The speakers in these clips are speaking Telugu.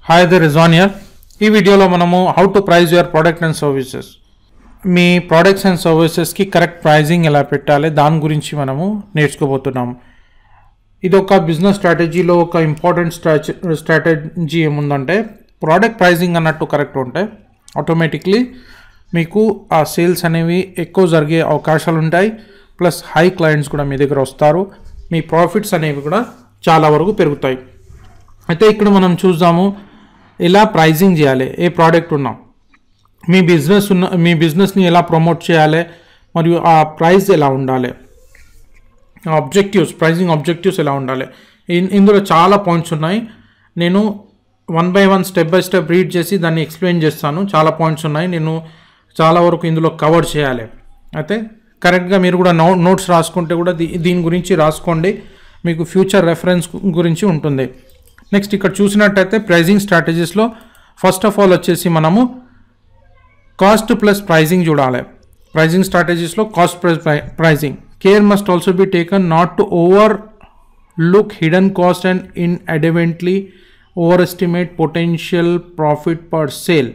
హాయ్ ద రిజాన్ ఇయర్ ఈ వీడియోలో మనము how to price your product and services మీ ప్రోడక్ట్స్ అండ్ సర్వీసెస్కి కరెక్ట్ ప్రైజింగ్ ఎలా పెట్టాలి దాని గురించి మనము నేర్చుకోబోతున్నాము ఇది ఒక బిజినెస్ స్ట్రాటజీలో ఒక ఇంపార్టెంట్ స్ట్రాటజీ స్ట్రాటజీ ఏముందంటే ప్రోడక్ట్ ప్రైజింగ్ అన్నట్టు కరెక్ట్ ఉంటే ఆటోమేటిక్లీ మీకు ఆ సేల్స్ అనేవి ఎక్కువ జరిగే అవకాశాలు ఉంటాయి ప్లస్ హై క్లయింట్స్ కూడా మీ దగ్గర వస్తారు మీ ప్రాఫిట్స్ అనేవి కూడా చాలా వరకు పెరుగుతాయి అయితే ఇక్కడ మనం చూద్దాము ఎలా ప్రైజింగ్ చేయాలి ఏ ప్రోడక్ట్ ఉన్నాం మీ బిజినెస్ ఉన్న మీ బిజినెస్ని ఎలా ప్రమోట్ చేయాలి మరియు ఆ ప్రైస్ ఎలా ఉండాలి ఆబ్జెక్టివ్స్ ప్రైజింగ్ ఆబ్జెక్టివ్స్ ఎలా ఉండాలి ఇన్- ఇందులో చాలా పాయింట్స్ ఉన్నాయి నేను one by one step by step read చేసి దాన్ని ఎక్స్ప్లెయిన్ చేస్తాను చాలా పాయింట్స్ ఉన్నాయి నేను చాలా వరకు ఇందులో కవర్ చేయాలి అయితే కరెక్ట్గా మీరు కూడా నో నోట్స్ రాసుకుంటే కూడా దీ- దీని గురించి రాసుకోండి మీకు ఫ్యూచర్ రెఫరెన్స్ గురించి ఉంటుంది నెక్స్ట్ ఇక్కడ చూసినట్టయితే ప్రైజింగ్ స్ట్రాటజీస్లో ఫస్ట్ ఆఫ్ ఆల్ వచ్చేసి మనము కాస్ట్ ప్లస్ ప్రైజింగ్ చూడాలి ప్రైజింగ్ స్ట్రాటజీస్లో cost plus pricing care must also be taken not to overlook hidden cost and in inadvertently overestimate potential profit per sale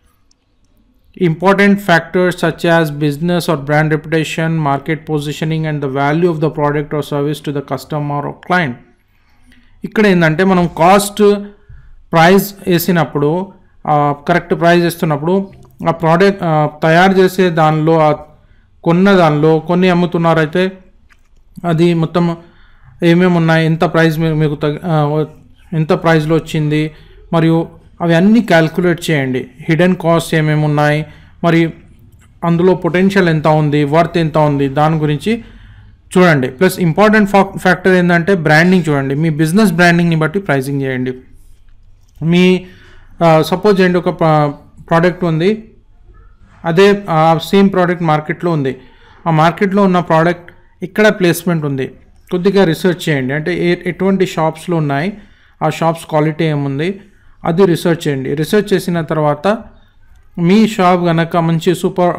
important factors such as business or brand reputation market positioning and the value of the product or service to the customer or client ఇక్కడ ఏంటంటే మనం కాస్ట్ ప్రైస్ వేసినప్పుడు కరెక్ట్ ప్రైస్ ఇస్తున్నప్పుడు ఆ ప్రోడక్ట్ తయారు చేసే దానిలో ఆ కొన్న దానిలో కొన్ని అమ్ముతున్నారైతే అది మొత్తం ఏమేమి ఉన్నాయి ఎంత ప్రైస్ మీ- మీకు తగ- ఆ, ఎంత ప్రైస్లో వచ్చింది మరియు అవి అన్నీ క్యాల్కులేట్ చేయండి హిడెన్ కాస్ట్ ఏమేమి ఉన్నాయి మరి అందులో పొటెన్షియల్ ఎంత ఉంది వర్త్ ఎంత ఉంది దాని గురించి చూడండి ప్లస్ ఇంపార్టెంట్ ఫ్యాక్టర్ ఏంటంటే బ్రాండింగ్ చూడండి మీ బిజినెస్ బ్రాండింగ్ని బట్టి ప్రైసింగ్ చేయండి మీ సపోజ్ చేయండి ఒక ప్రోడక్ట్ ఉంది అదే సేమ్ ప్రోడక్ట్ మార్కెట్లో ఉంది ఆ మార్కెట్లో ఉన్న ప్రోడక్ట్ ఇక్కడ ప్లేస్మెంట్ ఉంది కొద్దిగా రీసెర్చ్ చేయండి అంటే ఏ ఎటువంటి షాప్స్లో ఉన్నాయి ఆ షాప్స్ క్వాలిటీ ఏముంది అది రీసెర్చ్ చేయండి రీసెర్చ్ చేసిన తర్వాత మీ షాప్ కనుక మంచి సూపర్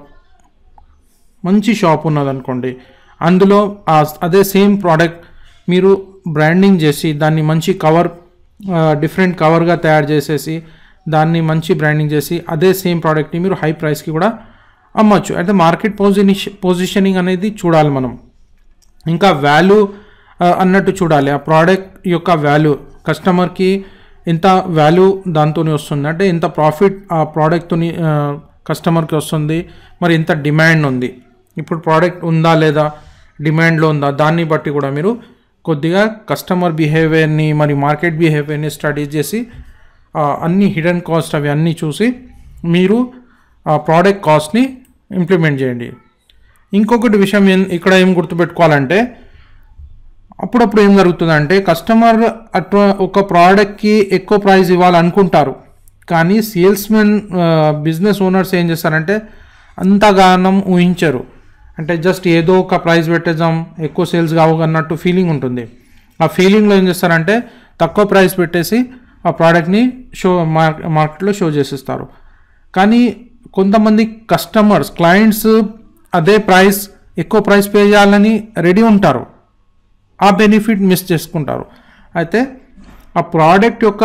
మంచి షాప్ ఉన్నదనుకోండి అందులో ఆ అదే సేమ్ ప్రోడక్ట్ మీరు బ్రాండింగ్ చేసి దాన్ని మంచి కవర్ డిఫరెంట్ కవర్గా తయారు చేసేసి దాన్ని మంచి బ్రాండింగ్ చేసి అదే సేమ్ ప్రోడక్ట్ని మీరు హై ప్రైస్కి కూడా అమ్మొచ్చు అయితే మార్కెట్ పొజిష పొజిషనింగ్ అనేది చూడాలి మనం ఇంకా వాల్యూ అన్నట్టు చూడాలి ఆ ప్రోడక్ట్ యొక్క వాల్యూ కస్టమర్కి ఎంత వాల్యూ దాంతో వస్తుంది అంటే ఎంత ప్రాఫిట్ ఆ ప్రోడక్ట్తో కస్టమర్కి వస్తుంది మరి ఎంత డిమాండ్ ఉంది ఇప్పుడు ప్రోడక్ట్ ఉందా లేదా డిమాండ్లో ఉందా దాన్ని బట్టి కూడా మీరు కొద్దిగా కస్టమర్ బిహేవియర్ని మరి మార్కెట్ బిహేవియర్ని స్టడీ చేసి ఆ, అన్ని హిడెన్ కాస్ట్ అవి అన్నీ చూసి మీరు ఆ ప్రోడక్ట్ కాస్ట్ని ఇంప్లిమెంట్ చేయండి ఇంకొకటి విషయం ఏం ఇక్కడ ఏం గుర్తుపెట్టుకోవాలంటే అప్పుడప్పుడు ఏం జరుగుతుందంటే కస్టమర్ అట్లా ఒక ప్రోడక్ట్కి ఎక్కువ ప్రైస్ ఇవ్వాలనుకుంటారు కానీ సేల్స్మెన్ బిజినెస్ ఓనర్స్ ఏం చేస్తారంటే అంతగానం ఊహించరు అంటే జస్ట్ ఏదో ఒక ప్రైస్ పెట్టేద్దాం ఎక్కువ సేల్స్ కావు అన్నట్టు ఫీలింగ్ ఉంటుంది ఆ ఫీలింగ్లో ఏం చేస్తారంటే తక్కువ ప్రైస్ పెట్టేసి ఆ ప్రోడక్ట్ని షో మార్క్ మార్కెట్లో షో చేసిస్తారు కానీ కొంతమంది కస్టమర్స్ క్లయింట్స్ అదే ప్రైస్ ఎక్కువ ప్రైస్ పే చేయాలని రెడీ ఉంటారు ఆ బెనిఫిట్ మిస్ చేసుకుంటారు అయితే ఆ ప్రోడక్ట్ యొక్క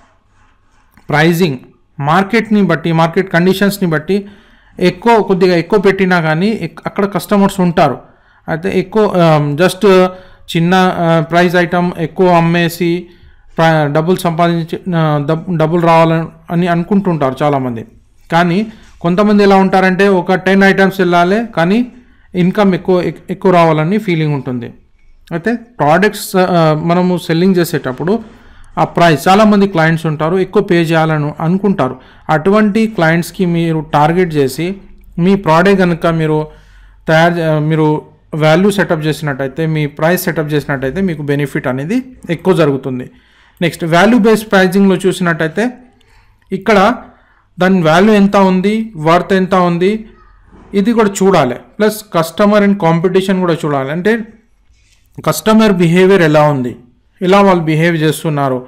ప్రైజింగ్ మార్కెట్ని బట్టి మార్కెట్ కండిషన్స్ని బట్టి ఎక్కువ కొద్దిగా ఎక్కువ పెట్టినా కానీ ఎక్- అక్కడ కస్టమర్స్ ఉంటారు అయితే ఎక్కువ జస్ట్ చిన్న ప్రైస్ ఐటమ్ ఎక్కువ అమ్మేసి ప్ర- డబ్బులు సంపాదించి ఆ, డబ్- డబ్బులు రావాలని అని అనుకుంటుంటారు చాలామంది కానీ కొంతమంది ఎలా ఉంటారంటే ఒక టెన్ ఐటమ్స్ వెళ్ళాలి కానీ ఇన్కమ్ ఎక్కువ ఎక్- ఎక్కువ రావాలని ఫీలింగ్ ఉంటుంది అయితే ప్రోడక్ట్స్ మనము సెల్లింగ్ చేసేటప్పుడు ఆ ప్రైస్ చాలామంది క్లయింట్స్ ఉంటారు ఎక్కువ పే చేయాలని అనుకుంటారు అటువంటి క్లయింట్స్కి మీరు టార్గెట్ చేసి మీ ప్రోడక్ట్ కనుక మీరు తయారు చే- మీరు వాల్యూ సెటప్ చేసినట్టయితే మీ ప్రైస్ సెటప్ చేసినట్టయితే మీకు బెనిఫిట్ అనేది ఎక్కువ జరుగుతుంది నెక్స్ట్ వాల్యూ బేస్డ్ ప్రైజింగ్లో చూసినట్టయితే ఇక్కడ దాని వాల్యూ ఎంత ఉంది వర్త్ ఎంత ఉంది ఇది కూడా చూడాలి ప్లస్ కస్టమర్ అండ్ కాంపిటీషన్ కూడా చూడాలి అంటే కస్టమర్ బిహేవియర్ ఎలా ఉంది ఎలా వాళ్ళు బిహేవ్ చేస్తున్నారు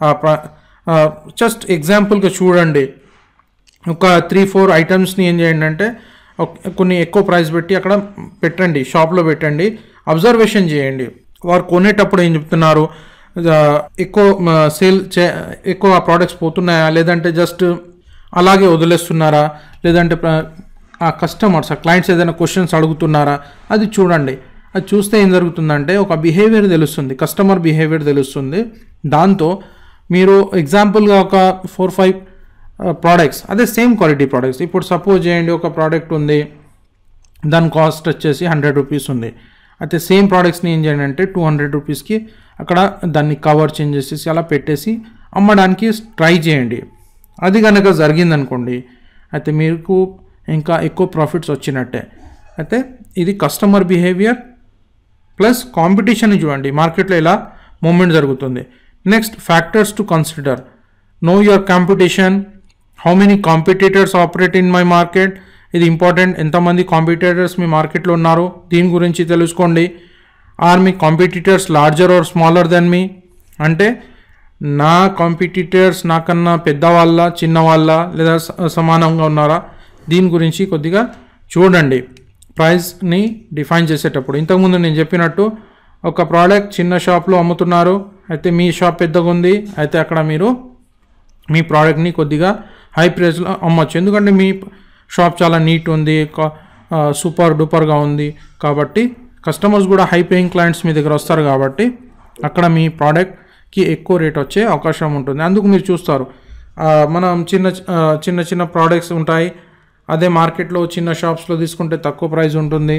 జస్ట్ ఎగ్జాంపుల్గా చూడండి ఒక త్రీ ఫోర్ ఐటమ్స్ని ఏం చేయండి అంటే ఒక- కొన్ని ఎక్కువ ప్రైస్ పెట్టి అక్కడ పెట్టండి షాప్లో పెట్టండి అబ్జర్వేషన్ చేయండి వారు కొనేటప్పుడు ఏం చెప్తున్నారు ఆ, ఎక్కువ సేల్ చే ఎక్కువ ప్రోడక్ట్స్ పోతున్నాయా లేదంటే జస్ట్ అలాగే వదిలేస్తున్నారా లేదంటే ప్ర- ఆ కస్టమర్స్ ఆ క్లయింట్స్ ఏదైనా క్వశ్చన్స్ అడుగుతున్నారా అది చూడండి అది చూస్తే ఏం జరుగుతుందంటే ఒక బిహేవియర్ తెలుస్తుంది కస్టమర్ బిహేవియర్ తెలుస్తుంది దాంతో మీరు ఎగ్జాంపుల్గా ఒక ఫోర్ ఫైవ్ ప్రోడక్ట్స్ అదే సేమ్ క్వాలిటీ ప్రోడక్ట్స్ ఇప్పుడు సపోజ్ చేయండి ఒక ప్రోడక్ట్ ఉంది దాని కాస్ట్ వచ్చేసి హండ్రెడ్ రూపీస్ ఉంది అయితే సేమ్ ప్రోడక్ట్స్ని ఏం చేయండి అంటే టూ హండ్రెడ్ రూపీస్కి అక్కడ దాన్ని కవర్ చేంజ్ చేసేసి అలా పెట్టేసి అమ్మడానికి ట్రై చేయండి అది కనుక జరిగిందనుకోండి అయితే మీకు ఇంకా ఎక్కువ ప్రాఫిట్స్ వచ్చినట్టే అయితే ఇది కస్టమర్ బిహేవియర్ ప్లస్ కాంపిటీషన్ చూడండి మార్కెట్లో ఇలా మూమెంట్ జరుగుతుంది next factors to consider know your competition how many competitors operate in my market ఇది ఇంపార్టెంట్ ఎంతమంది కాంపిటీటర్స్ మీ మార్కెట్లో ఉన్నారు దీని గురించి తెలుసుకోండి ఆర్ మీ competitors larger or smaller than మీ అంటే నా కాంపిటీటర్స్ నాకన్నా పెద్దవాళ్ళ చిన్నవాళ్ళ లేదా స- సమానంగా ఉన్నారా దీని గురించి కొద్దిగా చూడండి ప్రైస్ని డిఫైన్ చేసేటప్పుడు ఇంతకుముందు నేను చెప్పినట్టు ఒక ప్రోడక్ట్ చిన్న షాప్లో అమ్ముతున్నారు అయితే మీ షాప్ పెద్దగా ఉంది అయితే అక్కడ మీరు మీ ప్రోడక్ట్ని కొద్దిగా హై ప్రైస్లో అమ్మొచ్చు ఎందుకంటే మీ షాప్ చాలా నీట్ ఉంది కా- ఆ, సూపర్ డూపర్గా ఉంది కాబట్టి కస్టమర్స్ కూడా హై పేయింగ్ క్లయింట్స్ మీ దగ్గర వస్తారు కాబట్టి అక్కడ మీ ప్రోడక్ట్కి ఎక్కువ రేట్ వచ్చే అవకాశం ఉంటుంది అందుకు మీరు చూస్తారు ఆ, మనం చిన్న ఆ, చిన్న చిన్న ప్రోడక్ట్స్ ఉంటాయి అదే మార్కెట్లో చిన్న షాప్స్లో తీసుకుంటే తక్కువ ప్రైస్ ఉంటుంది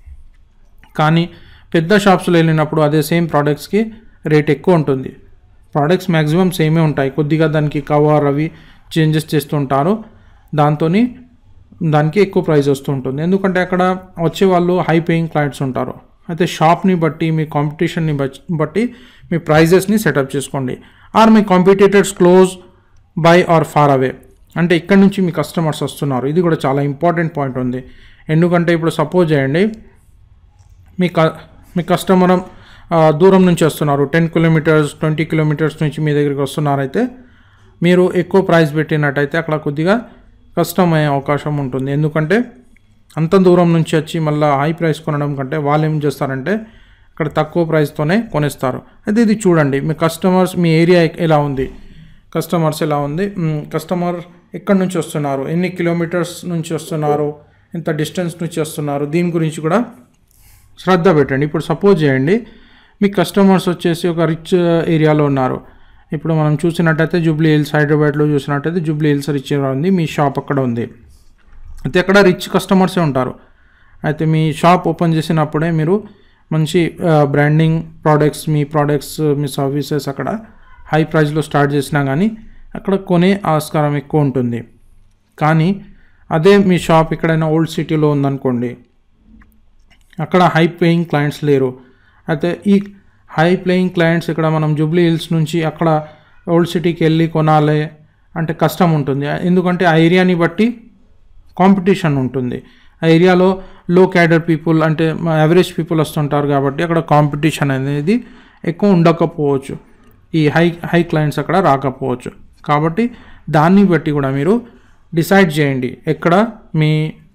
కానీ పెద్ద షాప్స్లో వెళ్ళినప్పుడు అదే సేమ్ ప్రోడక్ట్స్కి రేట్ ఎక్కువ ఉంటుంది ప్రోడక్ట్స్ మ్యాక్సిమం సేమే ఉంటాయి కొద్దిగా దానికి కవర్ అవి చేంజెస్ చేస్తుంటారు దాంతో దానికి ఎక్కువ ప్రైస్ వస్తూ ఉంటుంది ఎందుకంటే అక్కడ వచ్చే వాళ్ళు హై పేయింగ్ క్లయింట్స్ ఉంటారు అయితే షాప్ని బట్టి మీ కాంపిటీషన్ని బట్టి మీ ప్రైజెస్ని సెటప్ చేసుకోండి ఆర్ మీ competitors close by or far away అంటే ఇక్కడ నుంచి మీ కస్టమర్స్ వస్తున్నారు ఇది కూడా చాలా ఇంపార్టెంట్ పాయింట్ ఉంది ఎందుకంటే ఇప్పుడు సపోజ్ చేయండి మీ క మీ కస్టమర్ ఆ, దూరం నుంచి వస్తున్నారు టెన్ కిలోమీటర్స్ ట్వంటీ కిలోమీటర్స్ నుంచి మీ దగ్గరికి వస్తున్నారైతే మీరు ఎక్కువ ప్రైస్ పెట్టినట్టయితే అక్కడ కొద్దిగా కష్టం అయ్యే అవకాశం ఉంటుంది ఎందుకంటే అంత దూరం నుంచి వచ్చి మళ్ళీ హై ప్రైస్ కొనడం కంటే వాళ్ళు ఏం చేస్తారంటే అక్కడ తక్కువ ప్రైస్తోనే కొనేస్తారు అయితే ఇది చూడండి మీ కస్టమర్స్ మీ ఏరియా ఎలా ఉంది కస్టమర్స్ ఎలా ఉంది మ్, కస్టమర్ ఎక్కడి నుంచి వస్తున్నారు ఎన్ని కిలోమీటర్స్ నుంచి వస్తున్నారు ఎంత డిస్టెన్స్ నుంచి వస్తున్నారు దీని గురించి కూడా శ్రద్ధ పెట్టండి ఇప్పుడు సపోజ్ చేయండి మీ కస్టమర్స్ వచ్చేసి ఒక రిచ్ ఏరియాలో ఉన్నారు ఇప్పుడు మనం చూసినట్టయితే జూబ్లీ హిల్స్ హైదరాబాద్లో చూసినట్టయితే జూబ్లీ హిల్స్ రిచ్ ఏరియా ఉంది మీ షాప్ అక్కడ ఉంది అయితే అక్కడ రిచ్ కస్టమర్సే ఉంటారు అయితే మీ షాప్ ఓపెన్ చేసినప్పుడే మీరు మంచి బ్రాండింగ్ ప్రోడక్ట్స్ మీ ప్రోడక్ట్స్ మీ సర్వీసెస్ అక్కడ హై ప్రైస్లో స్టార్ట్ చేసినా కానీ అక్కడ కొనే ఆస్కారం ఎక్కువ ఉంటుంది కానీ అదే మీ షాప్ ఎక్కడైనా ఓల్డ్ సిటీలో ఉందనుకోండి అక్కడ హై పేయింగ్ క్లయింట్స్ లేరు అయితే ఈ హై ప్లేయింగ్ క్లయింట్స్ ఇక్కడ మనం జూబ్లీ హిల్స్ నుంచి అక్కడ ఓల్డ్ సిటీకి వెళ్ళి కొనాలి అంటే కష్టం ఉంటుంది ఎందుకంటే ఆ ఏరియాని బట్టి కాంపిటీషన్ ఉంటుంది ఆ ఏరియాలో లో క్యాడర్ పీపుల్ అంటే యావరేజ్ పీపుల్ వస్తుంటారు కాబట్టి అక్కడ కాంపిటీషన్ అనేది ఎక్కువ ఉండకపోవచ్చు ఈ హై హై క్లయింట్స్ అక్కడ రాకపోవచ్చు కాబట్టి దాన్ని బట్టి కూడా మీరు డిసైడ్ చేయండి ఎక్కడ మీ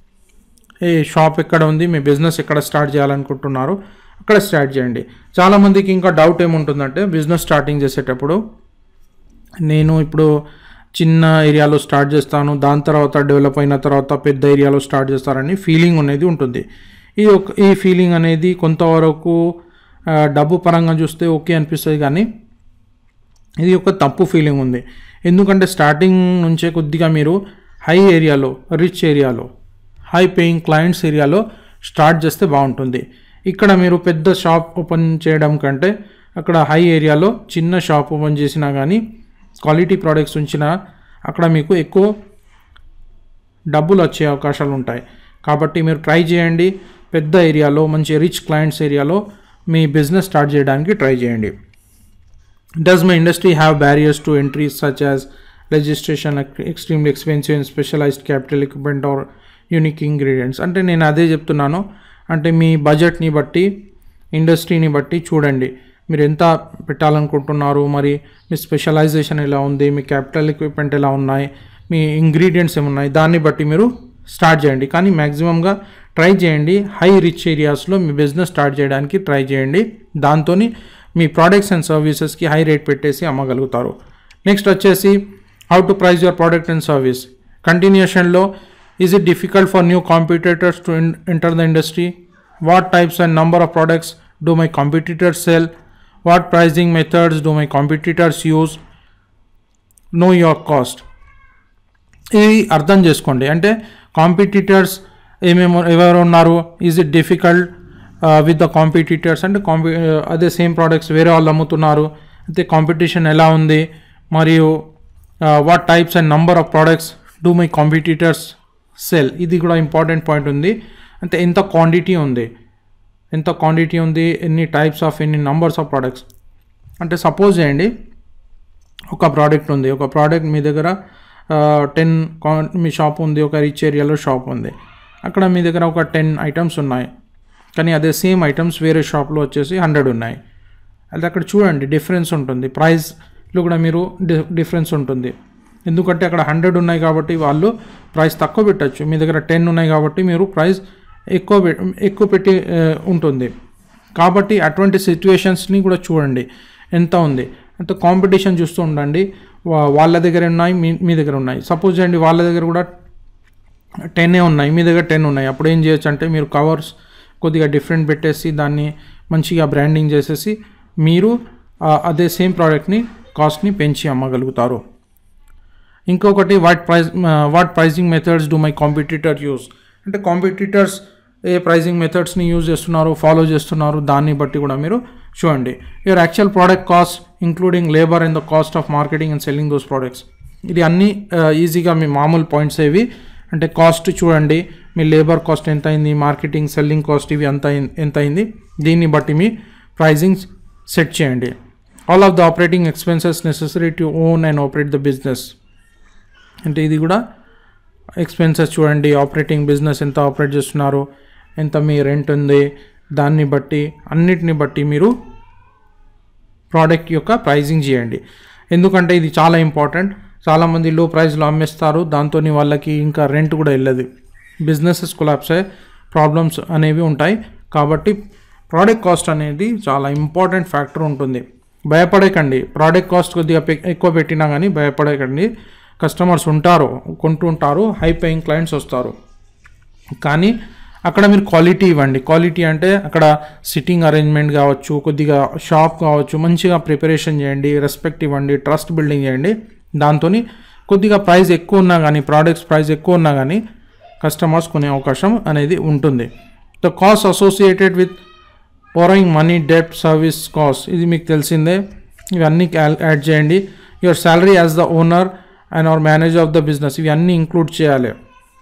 ఏ షాప్ ఎక్కడ ఉంది మీ బిజినెస్ ఎక్కడ స్టార్ట్ చేయాలనుకుంటున్నారు అక్కడ స్టార్ట్ చేయండి చాలామందికి ఇంకా డౌట్ ఏముంటుందంటే బిజినెస్ స్టార్టింగ్ చేసేటప్పుడు నేను ఇప్పుడు చిన్న ఏరియాలో స్టార్ట్ చేస్తాను దాని తర్వాత డెవలప్ అయిన తర్వాత పెద్ద ఏరియాలో స్టార్ట్ చేస్తారని ఫీలింగ్ అనేది ఉంటుంది ఈ ఒక ఈ ఫీలింగ్ అనేది కొంతవరకు ఆ, డబ్బు పరంగా చూస్తే ఓకే అనిపిస్తుంది కానీ ఇది ఒక తప్పు ఫీలింగ్ ఉంది ఎందుకంటే స్టార్టింగ్ నుంచే కొద్దిగా మీరు హై ఏరియాలో రిచ్ ఏరియాలో హై పేయింగ్ క్లయింట్స్ ఏరియాలో స్టార్ట్ చేస్తే బాగుంటుంది ఇక్కడ మీరు పెద్ద షాప్ ఓపెన్ చేయడం కంటే అక్కడ హై ఏరియాలో చిన్న షాప్ ఓపెన్ చేసినా కానీ క్వాలిటీ ప్రోడక్ట్స్ ఉంచినా అక్కడ మీకు ఎక్కువ డబ్బులు వచ్చే అవకాశాలు ఉంటాయి కాబట్టి మీరు ట్రై చేయండి పెద్ద ఏరియాలో మంచి రిచ్ క్లయింట్స్ ఏరియాలో మీ బిజినెస్ స్టార్ట్ చేయడానికి ట్రై చేయండి Does my industry have barriers to entry such as registration, ex- extremely expensive and specialized capital equipment or unique ingredients? అంటే నేను అదే చెప్తున్నాను అంటే మీ బడ్జెట్ని బట్టి ఇండస్ట్రీని బట్టి చూడండి మీరు ఎంత పెట్టాలనుకుంటున్నారు మరి మీ స్పెషలైజేషన్ ఎలా ఉంది మీ క్యాపిటల్ ఎక్విప్మెంట్ ఎలా ఉన్నాయి మీ ఇంగ్రీడియంట్స్ ఏమున్నాయి దాన్ని బట్టి మీరు స్టార్ట్ చేయండి కానీ మ్యాక్సిమంగా ట్రై చేయండి హై రిచ్ ఏరియాస్లో మీ బిజినెస్ స్టార్ట్ చేయడానికి ట్రై చేయండి దాంతో మీ ప్రోడక్ట్స్ అండ్ సర్వీసెస్కి హై రేట్ పెట్టేసి అమ్మగలుగుతారు నెక్స్ట్ వచ్చేసి how to price your product and service కంటిన్యూషన్లో is it difficult for new competitors to enter the industry what types and number of products do my competitors sell what pricing methods do my competitors use know your cost ఇది అర్థం చేసుకోండి అంటే కాంపిటీటర్స్ ఏమేమో ఎవరు ఉన్నారు is it difficult with the competitors అంటే కాంపి అదే సేమ్ ప్రోడక్ట్స్ వేరే వాళ్ళు అమ్ముతున్నారు అయితే కాంపిటీషన్ ఎలా ఉంది మరియు what types and number of products do my competitors sell ఇది కూడా ఇంపార్టెంట్ పాయింట్ ఉంది అంటే ఎంత క్వాంటిటీ ఉంది ఎంత క్వాంటిటీ ఉంది ఎన్ని టైప్స్ ఆఫ్ ఎన్ని నంబర్స్ ఆఫ్ ప్రోడక్ట్స్ అంటే సపోజ్ చేయండి ఒక ప్రోడక్ట్ ఉంది ఒక ప్రోడక్ట్ మీ దగ్గర టెన్ మీ షాప్ ఉంది ఒక రిచ్ ఏరియాలో షాప్ ఉంది అక్కడ మీ దగ్గర ఒక టెన్ ఐటమ్స్ ఉన్నాయి కానీ అదే సేమ్ ఐటమ్స్ వేరే షాప్లో వచ్చేసి హండ్రెడ్ ఉన్నాయి అది అక్కడ చూడండి డిఫరెన్స్ ఉంటుంది ప్రైస్లో కూడా మీరు డి- డిఫరెన్స్ ఉంటుంది ఎందుకంటే అక్కడ హండ్రెడ్ ఉన్నాయి కాబట్టి వాళ్ళు ప్రైస్ తక్కువ పెట్టచ్చు మీ దగ్గర టెన్ ఉన్నాయి కాబట్టి మీరు ప్రైస్ ఎక్కువ పె- ఎక్కువ పెట్టి ఆ, ఉంటుంది కాబట్టి అటువంటి సిచ్యువేషన్స్ని కూడా చూడండి ఎంత ఉంది అంత కాంపిటీషన్ చూస్తూ ఉండండి వా- వాళ్ళ దగ్గర ఉన్నాయి మీ మీ దగ్గర ఉన్నాయి సపోజ్ అండి వాళ్ళ దగ్గర కూడా టెన్ ఉన్నాయి మీ దగ్గర టెన్ ఉన్నాయి అప్పుడు ఏం చేయొచ్చు అంటే మీరు కవర్స్ కొద్దిగా డిఫరెంట్ పెట్టేసి దాన్ని మంచిగా బ్రాండింగ్ చేసేసి మీరు ఆ, అదే సేమ్ ప్రోడక్ట్ని కాస్ట్ని పెంచి అమ్మగలుగుతారు ఇంకొకటి what price what pricing methods do my competitor use అంటే కాంపిటీటర్స్ ఏ ప్రైజింగ్ మెథడ్స్ని యూజ్ చేస్తున్నారు ఫాలో చేస్తున్నారు దాన్ని బట్టి కూడా మీరు చూడండి your actual product cost including labour and the cost of marketing and selling those products ఇది అన్నీ ఈజీగా మీ మామూలు పాయింట్స్ ఏవి అంటే కాస్ట్ చూడండి మీ లేబర్ కాస్ట్ ఎంత అయింది మార్కెటింగ్ సెల్లింగ్ కాస్ట్ ఇవి ఎంత అయింది ఎంత అయింది దీన్ని బట్టి మీ ప్రైజింగ్ సెట్ చేయండి all of the operating expenses necessary to own and operate the business అంటే ఇది కూడా ఎక్స్పెన్సెస్ చూడండి ఆపరేటింగ్ బిజినెస్ ఎంత ఆపరేట్ చేస్తున్నారు ఎంత మీ రెంట్ ఉంది దాన్ని బట్టి అన్నిటిని బట్టి మీరు ప్రోడక్ట్ యొక్క ప్రైజింగ్ చేయండి ఎందుకంటే ఇది చాలా ఇంపార్టెంట్ చాలామంది లో ప్రైస్లో అమ్మేస్తారు దాంతో వాళ్ళకి ఇంకా రెంట్ కూడా వెళ్ళదు బిజినెసెస్ కొలాప్స్ అయ్యే ప్రాబ్లమ్స్ అనేవి ఉంటాయి కాబట్టి ప్రోడక్ట్ కాస్ట్ అనేది చాలా ఇంపార్టెంట్ ఫ్యాక్టర్ ఉంటుంది భయపడకండి ప్రోడక్ట్ కాస్ట్ కొద్దిగా పె- ఎక్కువ పెట్టినా కానీ భయపడకండి కస్టమర్స్ ఉంటారు కొంటుంటారు హై పేయింగ్ క్లయింట్స్ వస్తారు కానీ అక్కడ మీరు క్వాలిటీ ఇవ్వండి క్వాలిటీ అంటే అక్కడ సిట్టింగ్ అరేంజ్మెంట్ కావచ్చు కొద్దిగా షాప్ కావచ్చు మంచిగా ప్రిపరేషన్ చేయండి రెస్పెక్ట్ ఇవ్వండి ట్రస్ట్ బిల్డింగ్ చేయండి దాంతో కొద్దిగా ప్రైస్ ఎక్కువ ఉన్నా కానీ ప్రోడక్ట్స్ ప్రైస్ ఎక్కువ ఉన్నా కానీ కస్టమర్స్ కొనే అవకాశం అనేది ఉంటుంది the cost associated with borrowing money debt service cost ఇది మీకు తెలిసిందే ఇవన్నీ యాడ్ చేయండి your salary as the owner and our manager of the business ఇవి అన్నీ ఇంక్లూడ్ చేయాలి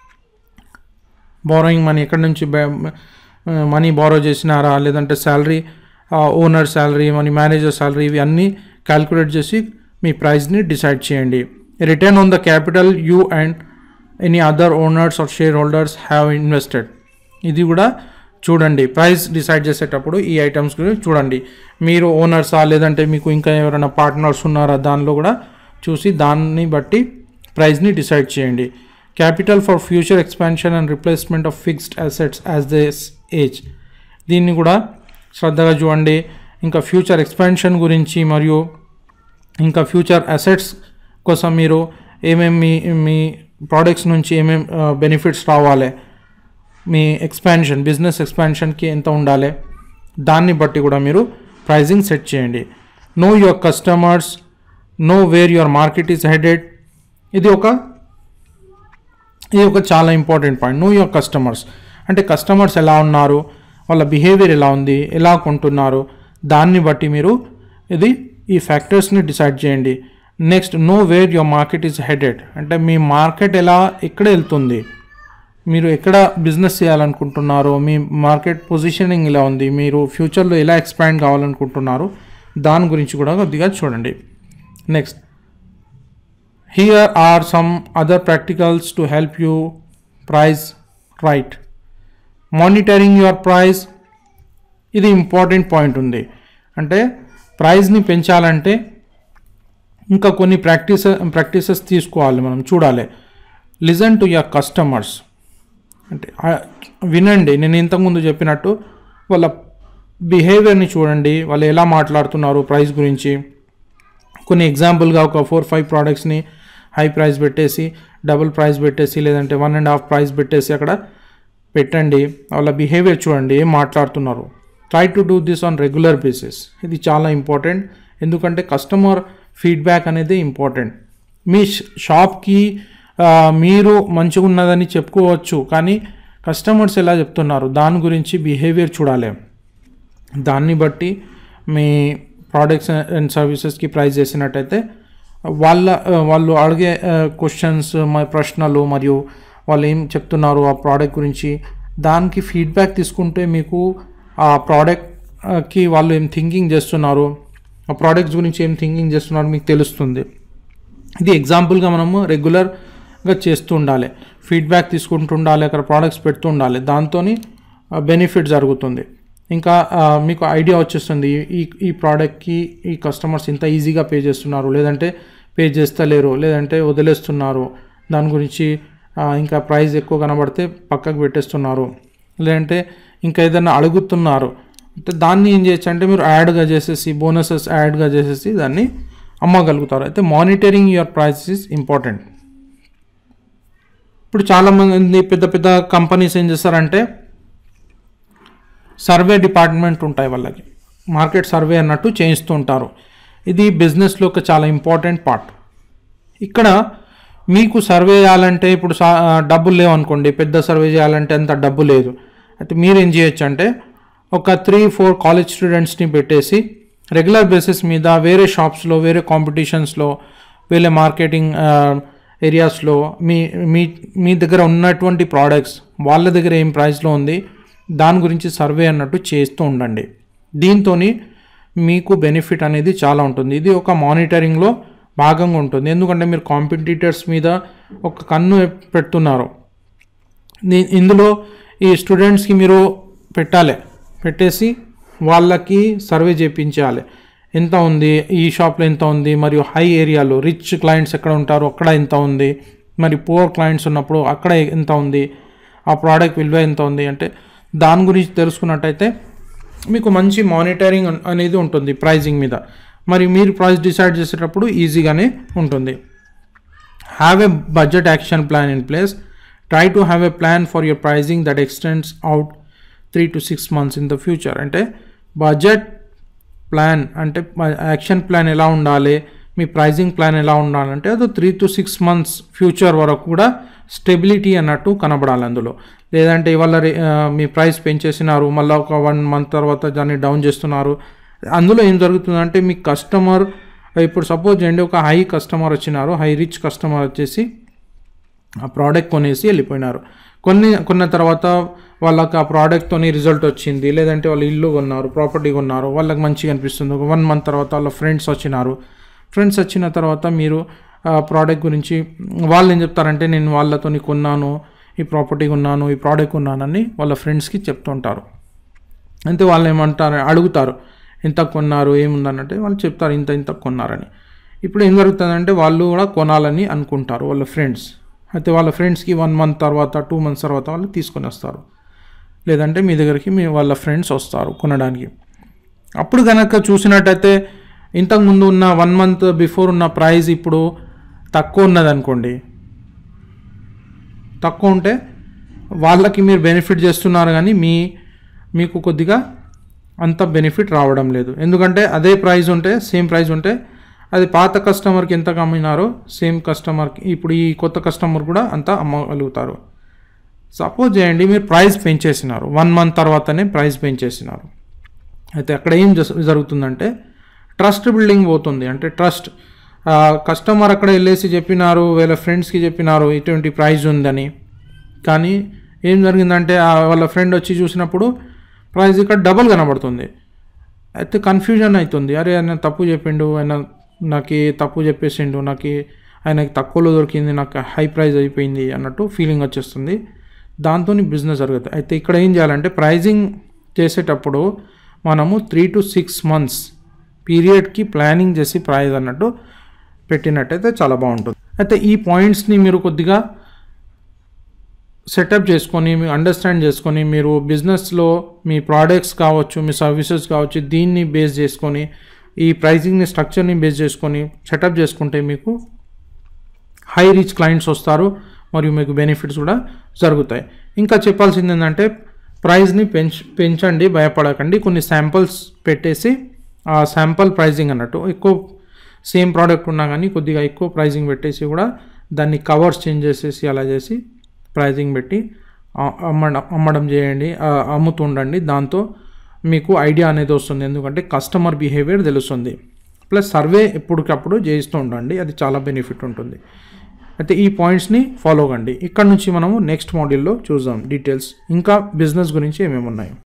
బారోయింగ్ మనీ ఎక్కడి నుంచి మనీ బారో చేసినారా లేదంటే salary owner salary money manager salary ఇవి అన్నీ క్యాల్కులేట్ చేసి మీ ప్రైస్ని డిసైడ్ చేయండి return on the capital you and any other owners or shareholders have invested ఇది కూడా చూడండి ప్రైస్ డిసైడ్ చేసేటప్పుడు ఈ ఐటమ్స్ గురించి చూడండి మీరు ఓనర్సా లేదంటే మీకు ఇంకా ఎవరైనా పార్ట్నర్స్ ఉన్నారా దానిలో కూడా చూసి దాన్ని బట్టి ప్రైస్ని డిసైడ్ చేయండి capital for future expansion and replacement of fixed assets as this age దీన్ని కూడా శ్రద్ధగా చూడండి ఇంకా ఫ్యూచర్ ఎక్స్పాన్షన్ గురించి మరియు ఇంకా ఫ్యూచర్ అసెట్స్ కోసం మీరు ఏమేమి మీ మీ ప్రోడక్ట్స్ నుంచి ఏమేమి బెనిఫిట్స్ రావాలి మీ ఎక్స్పాన్షన్ బిజినెస్ ఎక్స్పాన్షన్కి ఎంత ఉండాలి దాన్ని బట్టి కూడా మీరు ప్రైజింగ్ సెట్ చేయండి know your customers know where your market is headed ఇది ఒక ఇది ఒక చాలా important point know your customers అంటే కస్టమర్స్ ఎలా ఉన్నారు వాళ్ళ బిహేవియర్ ఎలా ఉంది ఎలా కొంటున్నారు దాన్ని బట్టి మీరు ఇది ఈ ఫ్యాక్టర్స్ని డిసైడ్ చేయండి next know where your market is headed అంటే మీ మార్కెట్ ఎలా ఎక్కడ వెళ్తుంది మీరు ఎక్కడ బిజినెస్ చేయాలనుకుంటున్నారో మీ మార్కెట్ పొజిషనింగ్ ఇలా ఉంది మీరు ఫ్యూచర్లో ఎలా ఎక్స్పాండ్ కావాలనుకుంటున్నారు దాని గురించి కూడా కొద్దిగా చూడండి next here are some other practicals to help you price right monitoring your price ఇది ఇంపార్టెంట్ పాయింట్ ఉంది అంటే ప్రైస్ని పెంచాలంటే ఇంకా కొన్ని ప్రాక్టీస్ ప్రాక్టీసెస్ తీసుకోవాలి మనం చూడాలి లిజన్ టు యర్ కస్టమర్స్ అంటే ఆ, వినండి నేను ఇంతకుముందు చెప్పినట్టు వాళ్ళ బిహేవియర్ని చూడండి వాళ్ళు ఎలా మాట్లాడుతున్నారు ప్రైస్ గురించి కొన్ని ఎగ్జాంపుల్గా ఒక ఫోర్ ఫైవ్ ప్రోడక్ట్స్ని హై ప్రైస్ పెట్టేసి డబుల్ ప్రైస్ పెట్టేసి లేదంటే వన్ అండ్ హాఫ్ ప్రైస్ పెట్టేసి అక్కడ పెట్టండి వాళ్ళ బిహేవియర్ చూడండి ఏం మాట్లాడుతున్నారు try to do this on regular basis ఇది చాలా ఇంపార్టెంట్ ఎందుకంటే కస్టమర్ ఫీడ్బ్యాక్ అనేది ఇంపార్టెంట్ మీ షాప్కి మీరు మంచిగా ఉన్నదని చెప్పుకోవచ్చు కానీ కస్టమర్స్ ఎలా చెప్తున్నారు దాని గురించి బిహేవియర్ చూడాలి దాన్ని బట్టి మీ ప్రోడక్ట్స్ అండ్ సర్వీసెస్కి ప్రైస్ చేసినట్టయితే వాళ్ళ వాళ్ళు అడిగే క్వశ్చన్స్ ప్రశ్నలు మరియు వాళ్ళు ఏం చెప్తున్నారు ఆ ప్రోడక్ట్ గురించి దానికి ఫీడ్బ్యాక్ తీసుకుంటే మీకు ఆ ప్రోడక్ట్కి వాళ్ళు ఏం థింకింగ్ చేస్తున్నారు ఆ ప్రోడక్ట్స్ గురించి ఏం థింకింగ్ చేస్తున్నారు మీకు తెలుస్తుంది ఇది ఎగ్జాంపుల్గా మనము రెగ్యులర్గా చేస్తూ ఉండాలి ఫీడ్బ్యాక్ తీసుకుంటూ ఉండాలి అక్కడ ప్రోడక్ట్స్ పెడుతూ ఉండాలి దాంతో బెనిఫిట్ జరుగుతుంది ఇంకా ఆ, మీకు ఐడియా వచ్చేస్తుంది ఈ ఈ ప్రోడక్ట్కి ఈ కస్టమర్స్ ఇంత ఈజీగా పే చేస్తున్నారు లేదంటే పే చేస్తలేరు లేదంటే వదిలేస్తున్నారు దాని గురించి ఆ, ఇంకా ప్రైస్ ఎక్కువ కనబడితే పక్కకు పెట్టేస్తున్నారు లేదంటే ఇంకా ఏదైనా అడుగుతున్నారు అంటే దాన్ని ఏం చేయొచ్చు అంటే మీరు యాడ్గా చేసేసి బోనసెస్ యాడ్గా చేసేసి దాన్ని అమ్మగలుగుతారు అయితే monitoring your price is important ఇప్పుడు చాలామంది పెద్ద పెద్ద కంపెనీస్ ఏం చేస్తారంటే సర్వే డిపార్ట్మెంట్ ఉంటాయి వాళ్ళకి మార్కెట్ సర్వే అన్నట్టు చేయిస్తూ ఉంటారు ఇది బిజినెస్లో ఒక చాలా ఇంపార్టెంట్ పార్ట్ ఇక్కడ మీకు సర్వే చేయాలంటే ఇప్పుడు సా డబ్బులు లేవనుకోండి పెద్ద సర్వే చేయాలంటే అంత డబ్బు లేదు అయితే మీరు ఏం చేయొచ్చు అంటే ఒక త్రీ ఫోర్ కాలేజ్ స్టూడెంట్స్ని పెట్టేసి రెగ్యులర్ బేసిస్ మీద వేరే షాప్స్లో వేరే కాంపిటీషన్స్లో వేరే మార్కెటింగ్ ఏరియాస్లో మీ మీ మీ దగ్గర ఉన్నటువంటి ప్రోడక్ట్స్ వాళ్ళ దగ్గర ఏం ప్రైస్లో ఉంది దాని గురించి సర్వే అన్నట్టు చేస్తూ ఉండండి దీంతో మీకు బెనిఫిట్ అనేది చాలా ఉంటుంది ఇది ఒక మానిటరింగ్లో భాగంగా ఉంటుంది ఎందుకంటే మీరు కాంపిటీటర్స్ మీద ఒక కన్ను పెడుతున్నారు దీ- ఇందులో ఈ స్టూడెంట్స్కి మీరు పెట్టాలి పెట్టేసి వాళ్ళకి సర్వే చేయించాలి ఎంత ఉంది ఈ షాప్లో ఎంత ఉంది మరియు హై ఏరియాలో రిచ్ క్లయింట్స్ ఎక్కడ ఉంటారో అక్కడ ఎంత ఉంది మరి పూర్ క్లయింట్స్ ఉన్నప్పుడు అక్కడ ఎంత ఉంది ఆ ప్రోడక్ట్ విలువ ఎంత ఉంది అంటే దాని గురించి తెలుసుకున్నట్టయితే మీకు మంచి మానిటరింగ్ అనేది ఉంటుంది ప్రైజింగ్ మీద మరి మీరు ప్రైస్ డిసైడ్ చేసేటప్పుడు ఈజీగానే ఉంటుంది have a budget action plan in place try to have a plan for your pricing that extends out three to six months in the future అంటే బడ్జెట్ ప్లాన్ అంటే యాక్షన్ ప్లాన్ ఎలా ఉండాలి మీ ప్రైజింగ్ ప్లాన్ ఎలా ఉండాలంటే అది three to six months future వరకు కూడా స్టెబిలిటీ అన్నట్టు కనబడాలి అందులో లేదంటే ఇవాళ రే- ఆ, మీ ప్రైస్ పెంచేసినారు మళ్ళీ ఒక వన్ మంత్ తర్వాత దాన్ని డౌన్ చేస్తున్నారు అందులో ఏం జరుగుతుందంటే మీ కస్టమర్ ఇప్పుడు సపోజ్ చేయండి ఒక హై కస్టమర్ వచ్చినారు హై రిచ్ కస్టమర్ వచ్చేసి ఆ ప్రోడక్ట్ కొనేసి వెళ్ళిపోయినారు కొన్ని కొన్న తర్వాత వాళ్ళకి ఆ ప్రోడక్ట్తో రిజల్ట్ వచ్చింది లేదంటే వాళ్ళు ఇల్లు కొన్నారు ప్రాపర్టీ కొన్నారు వాళ్ళకి మంచిగా అనిపిస్తుంది ఒక వన్ మంత్ తర్వాత వాళ్ళ ఫ్రెండ్స్ వచ్చినారు ఫ్రెండ్స్ వచ్చిన తర్వాత మీరు ఆ ప్రోడక్ట్ గురించి వాళ్ళు ఏం చెప్తారంటే నేను వాళ్ళతో కొన్నాను ఈ ప్రాపర్టీ కొన్నాను ఈ ప్రోడక్ట్ కొన్నానని వాళ్ళ ఫ్రెండ్స్కి చెప్తుంటారు అంతే వాళ్ళు ఏమంటారు అడుగుతారు ఎంత కొన్నారు ఏముందనంటే వాళ్ళు చెప్తారు ఇంత ఇంత కొన్నారని ఇప్పుడు ఏం జరుగుతుందంటే వాళ్ళు కూడా కొనాలని అనుకుంటారు వాళ్ళ ఫ్రెండ్స్ అయితే వాళ్ళ ఫ్రెండ్స్కి వన్ మంత్ తర్వాత టూ మంత్స్ తర్వాత వాళ్ళు తీసుకొని వస్తారు లేదంటే మీ దగ్గరికి మీ వాళ్ళ ఫ్రెండ్స్ వస్తారు కొనడానికి అప్పుడు కనుక చూసినట్టయితే ఇంతకుముందు ఉన్న వన్ మంత్ బిఫోర్ ఉన్న ప్రైస్ ఇప్పుడు తక్కువ ఉన్నది అనుకోండి తక్కువ ఉంటే వాళ్ళకి మీరు బెనిఫిట్ చేస్తున్నారు కానీ మీ మీకు కొద్దిగా అంత బెనిఫిట్ రావడం లేదు ఎందుకంటే అదే ప్రైస్ ఉంటే సేమ్ ప్రైస్ ఉంటే అది పాత కస్టమర్కి ఎంత అమ్మినారో సేమ్ కస్టమర్కి ఇప్పుడు ఈ కొత్త కస్టమర్ కూడా అంత అమ్మగలుగుతారు సపోజ్ చేయండి మీరు ప్రైస్ పెంచేసినారు వన్ మంత్ తర్వాతనే ప్రైస్ పెంచేసినారు అయితే అక్కడ ఏం జస్- జరుగుతుందంటే ట్రస్ట్ బిల్డింగ్ పోతుంది అంటే ట్రస్ట్ కస్టమర్ అక్కడ వెళ్ళేసి చెప్పినారు వీళ్ళ ఫ్రెండ్స్కి చెప్పినారు ఇటువంటి ప్రైజ్ ఉందని కానీ ఏం జరిగిందంటే ఆ వాళ్ళ ఫ్రెండ్ వచ్చి చూసినప్పుడు ప్రైస్ ఇక్కడ డబల్ కనబడుతుంది అయితే కన్ఫ్యూజన్ అవుతుంది అరే ఆయన తప్పు చెప్పిండు ఆయన నాకు తప్పు చెప్పేసిండు నాకు ఆయనకి తక్కువలో దొరికింది నాకు హై ప్రైస్ అయిపోయింది అన్నట్టు ఫీలింగ్ వచ్చేస్తుంది దాంతో బిజినెస్ జరుగుతుంది అయితే ఇక్కడ ఏం చేయాలంటే ప్రైజింగ్ చేసేటప్పుడు మనము త్రీ టు సిక్స్ మంత్స్ పీరియడ్కి ప్లానింగ్ చేసి ప్రైజ్ అన్నట్టు పెట్టినట్టయితే చాలా బాగుంటుంది అయితే ఈ పాయింట్స్ని మీరు కొద్దిగా సెటప్ చేసుకొని మీ అండర్స్టాండ్ చేసుకొని మీరు బిజినెస్లో మీ ప్రోడక్ట్స్ కావచ్చు మీ సర్వీసెస్ కావచ్చు దీన్ని బేస్ చేసుకొని ఈ ప్రైజింగ్ని స్ట్రక్చర్ని బేస్ చేసుకొని సెటప్ చేసుకుంటే మీకు హై రీచ్ క్లయింట్స్ వస్తారు మరియు మీకు బెనిఫిట్స్ కూడా జరుగుతాయి ఇంకా చెప్పాల్సింది ఏంటంటే ప్రైస్ని పెంచ్ పెంచండి భయపడకండి కొన్ని శాంపుల్స్ పెట్టేసి ఆ శాంపుల్ ప్రైజింగ్ అన్నట్టు ఎక్కువ సేమ్ ప్రోడక్ట్ ఉన్నా కానీ కొద్దిగా ఎక్కువ ప్రైజింగ్ పెట్టేసి కూడా దాన్ని కవర్స్ చేంజ్ చేసేసి అలా చేసి ప్రైజింగ్ పెట్టి ఆ- అమ్మడం అమ్మడం చేయండి ఆ, అమ్ముతుండండి దాంతో మీకు ఐడియా అనేది వస్తుంది ఎందుకంటే కస్టమర్ బిహేవియర్ తెలుస్తుంది ప్లస్ సర్వే ఎప్పటికప్పుడు చేస్తూ ఉండండి అది చాలా బెనిఫిట్ ఉంటుంది అయితే ఈ పాయింట్స్ని ఫాలో కండి ఇక్కడ నుంచి మనము నెక్స్ట్ మాడ్యూల్లో చూద్దాం డీటెయిల్స్ ఇంకా బిజినెస్ గురించి ఏమేమి ఉన్నాయి